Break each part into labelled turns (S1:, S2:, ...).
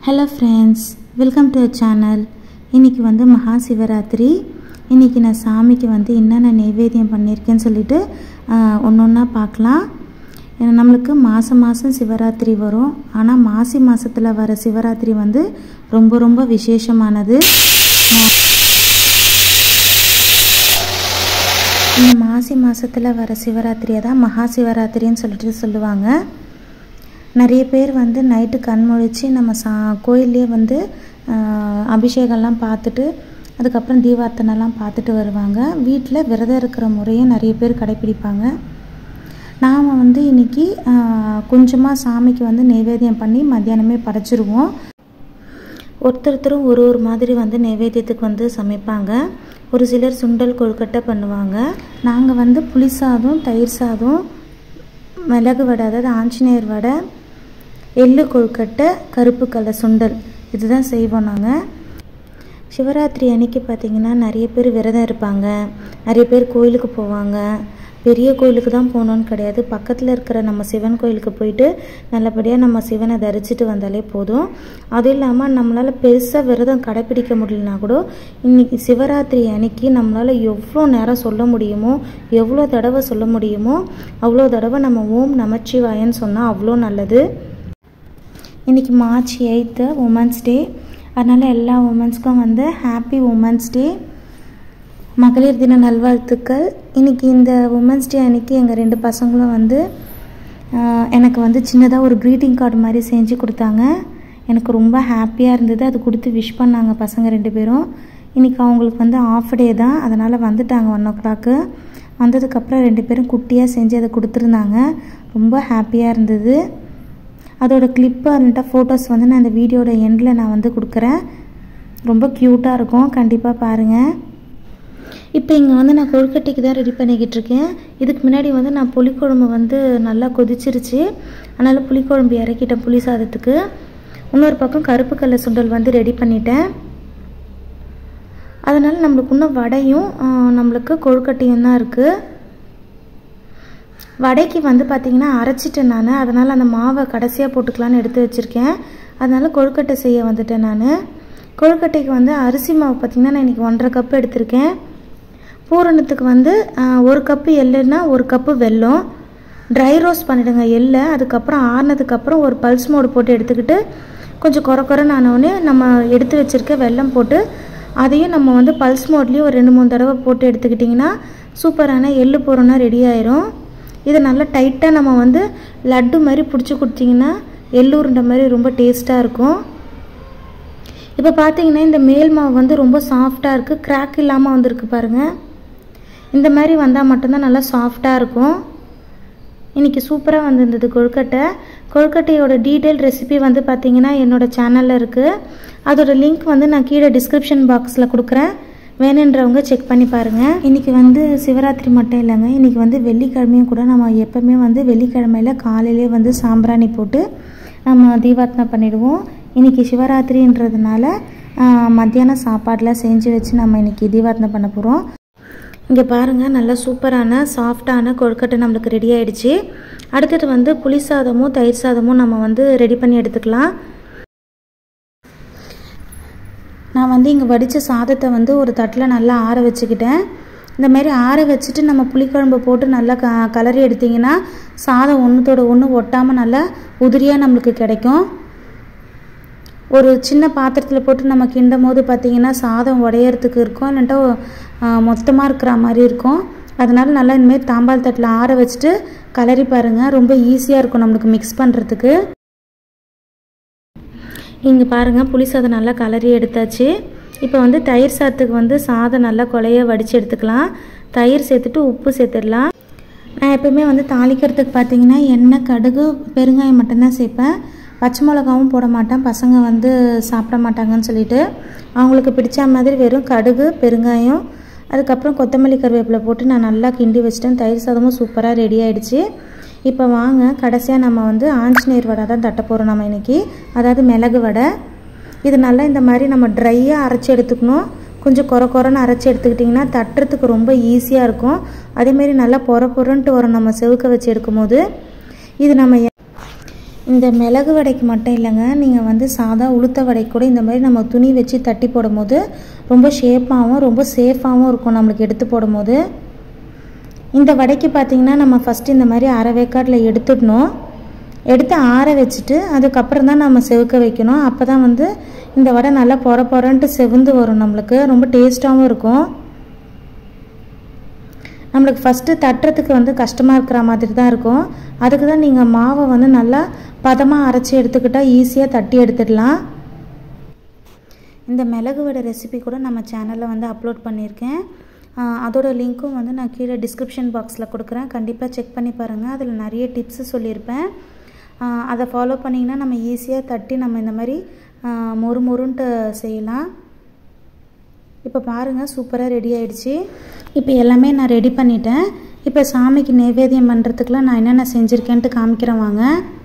S1: hello friends welcome to channel இன்றைக்கி வந்து மகா சிவராத்திரி இன்றைக்கி நான் சாமிக்கு வந்து என்னென்ன நைவேத்தியம் பண்ணியிருக்கேன்னு சொல்லிட்டு ஒன்று ஒன்றா பார்க்கலாம் ஏன்னா நம்மளுக்கு மாதம் மாதம் சிவராத்திரி வரும் ஆனால் மாசி மாதத்தில் வர சிவராத்திரி வந்து ரொம்ப ரொம்ப விசேஷமானது மா- இந்த மாசி மாதத்தில் வர சிவராத்திரியை தான் மகா சிவராத்திரின்னு சொல்லிட்டு சொல்லுவாங்க நிறைய பேர் வந்து நைட்டு கண் முழிச்சு நம்ம சா கோயிலே வந்து ஆஹ், அபிஷேகம்லாம் பார்த்துட்டு அதுக்கப்புறம் தீபார்த்தனைலாம் பார்த்துட்டு வருவாங்க வீட்டில் விரதம் இருக்கிற முறையும் நிறைய பேர் கடைப்பிடிப்பாங்க நாம் வந்து இன்றைக்கி கொஞ்சமாக சாமிக்கு வந்து நைவேத்தியம் பண்ணி மத்தியானமே படைச்சிருவோம் ஒருத்தருத்தரும் ஒரு ஒரு மாதிரி வந்து நைவேத்தியத்துக்கு வந்து சமைப்பாங்க ஒரு சிலர் சுண்டல் கொழுக்கட்டை பண்ணுவாங்க நாங்கள் வந்து புளி சாதம் தயிர் சாதம் மிளகு வடை அதாவது ஆஞ்சநேயர் வடை எள்ளு கொழுக்கட்டை கருப்பு கடலை சுண்டல் இதுதான் செய்வோம் நாங்கள் சிவராத்திரி அன்னைக்கு பார்த்தீங்கன்னா நிறைய பேர் விரதம் இருப்பாங்க நிறைய பேர் கோயிலுக்கு போவாங்க பெரிய கோயிலுக்கு தான் போகணுன்னு கிடையாது பக்கத்தில் இருக்கிற நம்ம சிவன் கோயிலுக்கு போயிட்டு நல்லபடியாக நம்ம சிவனை தரிசிட்டு வந்தாலே போதும் அதுவும் இல்லாமல் நம்மளால் பெருசாக விரதம் கடைப்பிடிக்க முடியலனா கூட இன்னைக்கு சிவராத்திரி அன்னைக்கு நம்மளால் எவ்வளோ நேரம் சொல்ல முடியுமோ எவ்வளோ தடவை சொல்ல முடியுமோ அவ்வளோ தடவை நம்ம ஓம் நமச்சிவாயன்னு சொன்னால் அவ்வளோ நல்லது இன்றைக்கி மார்ச் எயித்து உமன்ஸ் டே அதனால் எல்லா உமன்ஸ்க்கும் வந்து ஹாப்பி உமன்ஸ் டே மகளிர் தின நல்வாழ்த்துக்கள் இன்றைக்கி இந்த உமன்ஸ் டே அன்னைக்கு எங்கள் ரெண்டு பசங்களும் வந்து ஆஹ், எனக்கு வந்து சின்னதாக ஒரு க்ரீட்டிங் கார்டு மாதிரி செஞ்சு கொடுத்தாங்க எனக்கு ரொம்ப ஹாப்பியாக இருந்தது அது கொடுத்து விஷ் பண்ணாங்க பசங்க ரெண்டு பேரும் இன்றைக்கி அவங்களுக்கு வந்து ஆஃப் டே தான் அதனால் வந்துட்டாங்க ஒன் ஓ கிளாக்கு வந்ததுக்கப்புறம் ரெண்டு பேரும் குட்டியாக செஞ்சு அதை கொடுத்துருந்தாங்க ரொம்ப ஹாப்பியாக இருந்தது அதோட கிளிப்பு அதுட்ட ஃபோட்டோஸ் வந்து நான் இந்த வீடியோட எண்டில் நான் வந்து கொடுக்குறேன் ரொம்ப க்யூட்டாக இருக்கும் கண்டிப்பாக பாருங்கள் இப்போ இங்கே வந்து நான் கொழுக்கட்டைக்கு தான் ரெடி பண்ணிக்கிட்டு இருக்கேன் இதுக்கு முன்னாடி வந்து நான் புளிக்குழம்பு வந்து நல்லா கொதிச்சிருச்சு அதனால் புளிக்குழம்பு இறக்கிட்டேன் புளி சாதத்துக்கு இன்னொரு பக்கம் கருப்பு கடலை சுண்டல் வந்து ரெடி பண்ணிட்டேன் அதனால் நம்மளுக்கு இன்னும் வடையும் ஆ, நம்மளுக்கு கொழுக்கட்டையும் தான் இருக்குது வடைக்கு வந்து பார்த்திங்கன்னா அரைச்சிட்டேன் நான் அதனால் அந்த மாவை கடைசியாக போட்டுக்கலான்னு எடுத்து வச்சுருக்கேன் அதனால் கொழுக்கட்டை செய்ய வந்துட்டேன் நான் கொழுக்கட்டைக்கு வந்து அரிசி மாவு பார்த்திங்கன்னா நான் இன்றைக்கி ஒன்றரை கப்பு எடுத்திருக்கேன் பூரணத்துக்கு வந்து ஆ, ஒரு கப்பு எள்ளுன்னா ஒரு கப்பு வெல்லம் ட்ரை ரோஸ்ட் பண்ணிடுங்க எள்ளை அதுக்கப்புறம் ஆறுனதுக்கப்புறம் ஒரு பல்ஸ் மோடு போட்டு எடுத்துக்கிட்டு கொஞ்சம் குறை குறைன்னு ஆனவுடனே நம்ம எடுத்து வச்சுருக்க வெல்லம் போட்டு அதையும் நம்ம வந்து பல்ஸ் மோட்லேயும் ஒரு ரெண்டு மூணு தடவை போட்டு எடுத்துக்கிட்டிங்கன்னா சூப்பரான எள்ளு பூரணா ரெடி ஆயிரும் இதை நல்லா டைட்டாக நம்ம வந்து லட்டு மாதிரி பிடிச்சி கொடுத்தீங்கன்னா எள்ளு உருண்டை மாதிரி ரொம்ப டேஸ்ட்டாக இருக்கும் இப்போ பார்த்தீங்கன்னா இந்த மேல் மாவு வந்து ரொம்ப சாஃப்டாக இருக்குது கிராக் இல்லாமல் வந்திருக்கு பாருங்கள் இந்த மாதிரி வந்தால் மட்டும்தான் நல்லா சாஃப்டாக இருக்கும் இன்றைக்கி சூப்பராக வந்திருந்தது கொழுக்கட்டை கொழுக்கட்டையோட டீட்டெயில் ரெசிபி வந்து பார்த்தீங்கன்னா என்னோடய சேனலில் இருக்குது அதோட லிங்க் வந்து நான் கீழே டிஸ்கிரிப்ஷன் பாக்ஸில் கொடுக்குறேன் வேணுன்றவங்க செக் பண்ணி பாருங்கள் இன்றைக்கி வந்து சிவராத்திரி மட்டும் இல்லைங்க இன்றைக்கி வந்து வெள்ளிக்கிழமையும் கூட நம்ம எப்போவுமே வந்து வெள்ளிக்கிழமையில காலையிலே வந்து சாம்பிராணி போட்டு நம்ம தீபார்த்தனை பண்ணிடுவோம் இன்றைக்கி சிவராத்திரின்றதுனால ஆஹ், மத்தியானம் சாப்பாடெலாம் செஞ்சு வச்சு நம்ம இன்றைக்கி தீபார்த்தனை பண்ண போகிறோம் இங்கே பாருங்கள் நல்லா சூப்பரான சாஃப்டான கொழுக்கட்டை நம்மளுக்கு ரெடி ஆயிடுச்சு அடுத்தது வந்து புளி சாதமும் தயிர் சாதமும் நம்ம வந்து ரெடி பண்ணி எடுத்துக்கலாம் நான் வந்து இங்கே வடித்த சாதத்தை வந்து ஒரு தட்டில் நல்லா ஆற வச்சுக்கிட்டேன் இந்த மாதிரி ஆற வச்சுட்டு நம்ம புளிக்குழம்பு போட்டு நல்லா க கலரி எடுத்திங்கன்னா சாதம் ஒன்றுத்தோட ஒன்று ஒட்டாமல் நல்லா உதிரியாக நம்மளுக்கு கிடைக்கும் ஒரு சின்ன பாத்திரத்தில் போட்டு நம்ம கிண்டும் போது பார்த்தீங்கன்னா சாதம் உடையறதுக்கு இருக்கும் இல்லாட்டா மொத்தமாக இருக்கிற மாதிரி இருக்கும் அதனால நல்லா இனிமேல் தாம்பால் தட்டில் ஆற வச்சுட்டு கலரி பாருங்கள் ரொம்ப ஈஸியாக இருக்கும் நம்மளுக்கு மிக்ஸ் பண்ணுறதுக்கு இங்கே பாருங்கள் புளி சாதம் நல்லா கலரி எடுத்தாச்சு இப்போ வந்து தயிர் சாதத்துக்கு வந்து சாதம் நல்லா கொலைய வடித்து எடுத்துக்கலாம் தயிர் சேர்த்துட்டு உப்பு சேர்த்துடலாம் நான் எப்பவுமே வந்து தாளிக்கிறதுக்கு பார்த்தீங்கன்னா எண்ணெய் கடுகு பெருங்காயம் மட்டும்தான் சேர்ப்பேன் பச்சை மிளகாவும் போட மாட்டேன் பசங்க வந்து சாப்பிட மாட்டாங்கன்னு சொல்லிட்டு அவங்களுக்கு பிடிச்ச மாதிரி வெறும் கடுகு பெருங்காயம் அதுக்கப்புறம் கொத்தமல்லி கருவேப்பிலை போட்டு நான் நல்லா கிண்டி வச்சிட்டேன் தயிர் சாதமும் சூப்பராக ரெடி ஆயிடுச்சு இப்போ வாங்க கடைசியாக நம்ம வந்து ஆஞ்சநேயர் வடை தான் தட்ட போகிறோம் நம்ம இன்னைக்கு அதாவது மிளகு வடை இது நல்லா இந்த மாதிரி நம்ம ட்ரையாக அரைச்சி எடுத்துக்கணும் கொஞ்சம் கொர கொரன்னு அரைச்சி எடுத்துக்கிட்டிங்கன்னா தட்டுறதுக்கு ரொம்ப ஈஸியாக இருக்கும் அதேமாரி நல்லா பொற பொறன்ட்டு வரும் நம்ம செவுக்க வச்சு எடுக்கும்போது இது நம்ம இந்த மிளகு வடைக்கு மட்டும் இல்லைங்க நீங்கள் வந்து சாதா உளுத்த வடை கூட இந்த மாதிரி நம்ம துணி வச்சு தட்டி போடும்போது ரொம்ப ஷேப்பாகவும் ரொம்ப சேஃபாகவும் இருக்கும் நம்மளுக்கு எடுத்து போடும்போது இந்த வடைக்கு பார்த்திங்கன்னா நம்ம ஃபஸ்ட்டு இந்த மாதிரி அரை வேக்காட்டில் எடுத்துடணும் எடுத்து ஆற வச்சுட்டு அதுக்கப்புறம் தான் நம்ம செவுக்க வைக்கணும் அப்போ தான் வந்து இந்த வடை நல்லா பொற பொறன்ட்டு செவுந்து வரும் நம்மளுக்கு ரொம்ப டேஸ்ட்டாகவும் இருக்கும் நம்மளுக்கு ஃபஸ்ட்டு தட்டுறதுக்கு வந்து கஷ்டமாக இருக்கிற மாதிரி தான் இருக்கும் அதுக்கு தான் நீங்கள் மாவை வந்து நல்லா பதமாக அரைச்சி எடுத்துக்கிட்டால் ஈஸியாக தட்டி எடுத்துடலாம் இந்த மிளகு வடை ரெசிபி கூட நம்ம சேனலில் வந்து அப்லோட் பண்ணியிருக்கேன் அதோட லிங்க்கும் வந்து நான் கீழே டிஸ்கிரிப்ஷன் பாக்ஸில் கொடுக்குறேன் கண்டிப்பாக செக் பண்ணி பாருங்கள் அதில் நிறைய டிப்ஸு சொல்லியிருப்பேன் அதை ஃபாலோ பண்ணிங்கன்னா நம்ம ஈஸியாக தட்டி நம்ம இந்த மாதிரி மொறு மொறுன்ட்டு செய்யலாம் இப்போ பாருங்கள் சூப்பராக ரெடி ஆகிடுச்சு இப்போ எல்லாமே நான் ரெடி பண்ணிட்டேன் இப்போ சாமிக்கு நைவேத்தியம் பண்ணுறதுக்குலாம் நான் என்னென்ன செஞ்சுருக்கேன்ட்டு காமிக்கிறேன் வாங்க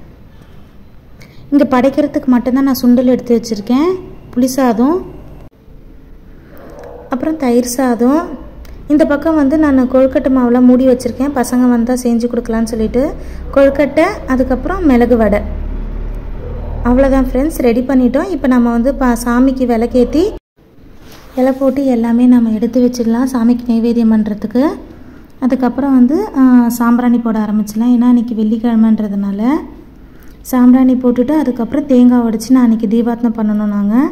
S1: இங்கே படைக்கிறதுக்கு மட்டும்தான் நான் சுண்டல் எடுத்து வச்சுருக்கேன் புளி சாதம் அப்புறம் தயிர் சாதம் இந்த பக்கம் வந்து நான் கொழுக்கட்டை மாவில் மூடி வச்சுருக்கேன் பசங்க வந்தால் செஞ்சு கொடுக்கலான்னு சொல்லிட்டு கொழுக்கட்டை அதுக்கப்புறம் மிளகு வடை அவ்வளோதான் ஃப்ரெண்ட்ஸ் ரெடி பண்ணிட்டோம் இப்போ நம்ம வந்து பா சாமிக்கு விளக்கேற்றி இலை போட்டு எல்லாமே நம்ம எடுத்து வச்சிடலாம் சாமிக்கு நைவேத்தியம் பண்ணுறதுக்கு அதுக்கப்புறம் வந்து சாம்பிராணி போட ஆரம்பிச்சிடலாம் ஏன்னா இன்றைக்கி வெள்ளிக்கிழமைன்றதுனால சாம்பிராணி போட்டுட்டு அதுக்கப்புறம் தேங்காய் உடச்சி நான் அன்றைக்கி தீபாத்தனம் பண்ணணும் நாங்கள்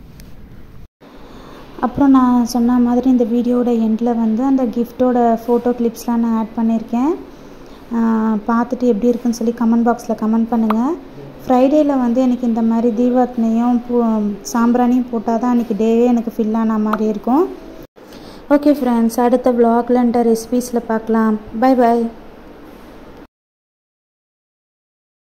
S1: அப்புறம் நான் சொன்ன மாதிரி இந்த வீடியோட எண்டில் வந்து அந்த கிஃப்ட்டோட ஃபோட்டோ கிளிப்ஸ்லாம் நான் ஆட் பண்ணியிருக்கேன் பார்த்துட்டு எப்படி இருக்குன்னு சொல்லி கமெண்ட் பாக்ஸில் கமெண்ட் பண்ணுங்கள் ஃப்ரைடேயில் வந்து எனக்கு இந்த மாதிரி தீபாவளியும் பூ சாம்பிராணியும் போட்டால் தான் அன்றைக்கி டேவே எனக்கு ஃபில் ஆன மாதிரி இருக்கும் ஓகே ஃப்ரெண்ட்ஸ் அடுத்த வ்ளாக்லன்ற ரெசிபீஸில் பார்க்கலாம் பை பாய்